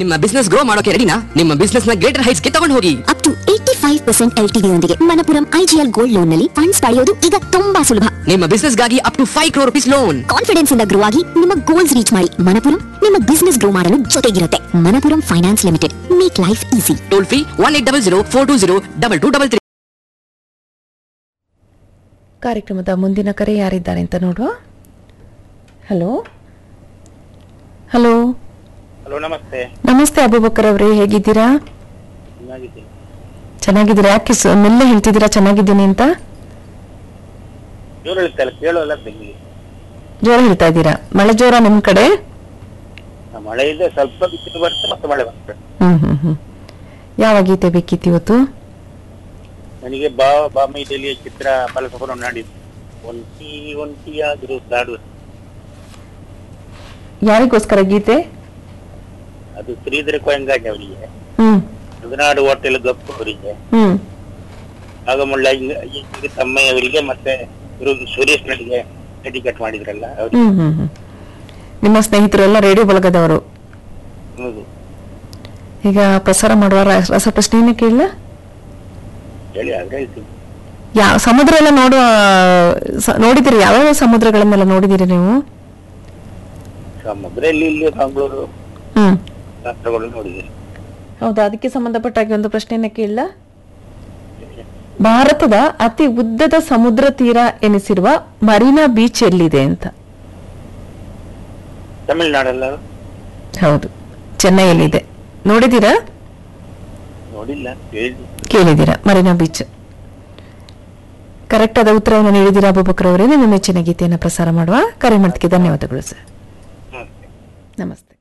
ನಿಮ್ಮ business grow ಮಾಡೋಕೆ ರೆಡಿನಾ ನಿಮ್ಮ ಬಿಸ್ನೆಸ್ ನ ಗ್ರೇಟರ್ ಹೈಟ್ಸ್ ಗೆ ತಗೊಂಡು ಹೋಗಿ up to eighty five percent L T ಯೊಂದಿಗೆ ಮಣಪುರಂ ಐಜಿಎಲ್ ಗೋಲ್ಡ್ ಲೋನ್ ನಲ್ಲಿ ಫಂಡ್ಸ್ ಪಡೆಯೋದು ಈಗ ತುಂಬಾ ಸುಲಭ ನಿಮ್ಮ ಬಿಸ್ನೆಸ್ ಗಾಗಿ up to five crore rupees loan confidence ಇಂದ ಗ್ರೋ ಆಗಿ ನಿಮ್ಮ ಗೋಲ್ಸ್ ರೀಚ್ ಮಾಡಿ ಮಣಪುರಂ ನಿಮ್ಮ ಬಿಸ್ನೆಸ್ ಗ್ರೋ ಮಾಡಲು ಜೊತೆಗಿರುತ್ತೆ Manappuram finance limited make life easy toll free one eight double zero four two zero double two double three ಕಾರ್ಯಕ್ರಮದ ಮುಂದಿನ ಕರೆ ಯಾರಿದ್ದಾರೆ ಅಂತ ನೋಡುವ ಹಲೋ ಹಲೋ ಹಲೋ ನಮಸ್ತೆ ನಮಸ್ತೆ ಅಬೂಬಕರ್ ಅವರೇ ಹೇಗಿದ್ದೀರಾ ಚೆನ್ನಾಗಿದ್ದೀನಿ ಚೆನ್ನಾಗಿದ್ದೀರಾ ಯಾಕೆ ಸ- ಮೆಲ್ಲ ಹೇಳ್ತಿದ್ದೀರಾ ಚೆನ್ನಾಗಿದ್ದೀನಿ ಅಂತ ಜೋರು ಹೇಳ್ತಲ್ಲ ಕೇಳೋಲ್ಲ ಬೆಂಗಿಗೆ ಜೋರ ಹೇಳ್ತಾ ಇದ್ದೀರಾ ಮಳೆ ಜೋರ ನಿಮ್ ಕಡೆ ಮಳೆ ಇದೆ ಸ್ವಲ್ಪ ಬಿಸಿಲು ಬರುತ್ತೆ ಮತ್ತೆ ಮಳೆ ಬರ್ತದೆ ಹ್ಮ್ ಹ್ಮ್ ಹ್ಮ್ ಯಾವ ಗೀತೆ ಬೇಕಿತ್ತು ಇವತ್ತು ನನಗೆ ಬಾ ಬಾ ಮೈದಲಿಯ ಚಿತ್ರ ಫಲಸಫರ ನಾಡಿದ್ದು ಒಂಟಿ ಒಂಟಿಯಾದರೂ ಸಾಡು ಯಾರಿಗೋಸ್ಕರ ಗೀತೆ ಅದು ಶ್ರೀಧರ ಕೊಯಂಗಾಜ್ ಅವರಿಗೆ ಹ್ಮ್ ಮಲೆನಾಡು ಹೋಟೆಲ್ ಗಪ್ಪು ಅವರಿಗೆ ಹ್ಮ್ ನಾಗಮುಳ್ಳ ತಮ್ಮಯ್ಯವರಿಗೆ ಮತ್ತೆ ಇವರು ಸುರೇಶ್ ನಡಿಗೆ ಡೆಡಿಕೇಟ್ ಮಾಡಿದ್ರಲ್ಲ ಅವ್ರಿಗೆ ಹ್ಮ್ ಹ್ಮ್ ಹ್ಮ್ ನಿಮ್ಮ ಸ್ನೇಹಿತರೆಲ್ಲ ರೇಡಿಯೋ ಬಳಗದವರು ಹೌದು ಈಗ ಪ್ರಸಾರ ಮಾಡುವ ರ- ರಸಪ್ರಶ್ನೆಯನ್ನ ಕೇಳಲ್ಲ ಹೇಳಿ ಆದ್ರೆ ಹೇಳ್ತೀನಿ ಯಾವ ಸಮುದ್ರ ಎಲ್ಲ ನೋಡುವ ಸ- ನೋಡಿದಿರಿ ಯಾವ್ಯಾವ ಸಮುದ್ರಗಳನ್ನೆಲ್ಲ ನೋಡಿದಿರಿ ನೀವು ಸಮುದ್ರ ಇಲ್ಲಿ ಇಲ್ಲಿ ಮಂಗಳೂರು ಹ್ಮ್ ರಾಷ್ಟ್ರಗಳು ನೋಡಿದೆ ಹೌದಾ ಅದಕ್ಕೆ ಸಂಬಂಧಪಟ್ಟಾಗಿ ಒಂದು ಪ್ರಶ್ನೆಯನ್ನ ಕೇಳಲ್ಲ ಭಾರತದ ಅತಿ ಉದ್ದದ ಸಮುದ್ರ ತೀರ ಎನಿಸಿರುವ ಮರೀನಾ ಬೀಚ್ ಎಲ್ಲಿದೆ ಅಂತ ತಮಿಳ್ನಾಡಲ್ಲ ಹೌದು ಚೆನ್ನೈಯಲ್ಲಿದೆ ನೋಡಿದೀರಾ ನೋಡಿಲ್ಲ ಕೇಳಿ ಕೇಳಿದ್ದೀರಾ ಮರೀನಾ ಬೀಚ್ ಕರೆಕ್ಟ್ ಆದ ಉತ್ತರವನ್ನು ನೀಡಿದ್ದೀರಾ ಅಬೂಬಕರ್ ಅವರೇ ನಿಮ್ಮ ಮೆಚ್ಚಿನ ಗೀತೆಯನ್ನು ಪ್ರಸಾರ ಮಾಡುವ ಕರೆ ಮಾಡೋದಕ್ಕೆ ಧನ್ಯವಾದಗಳು ಸರ್ ನಮಸ್ತೆ ನಮಸ್ತೆ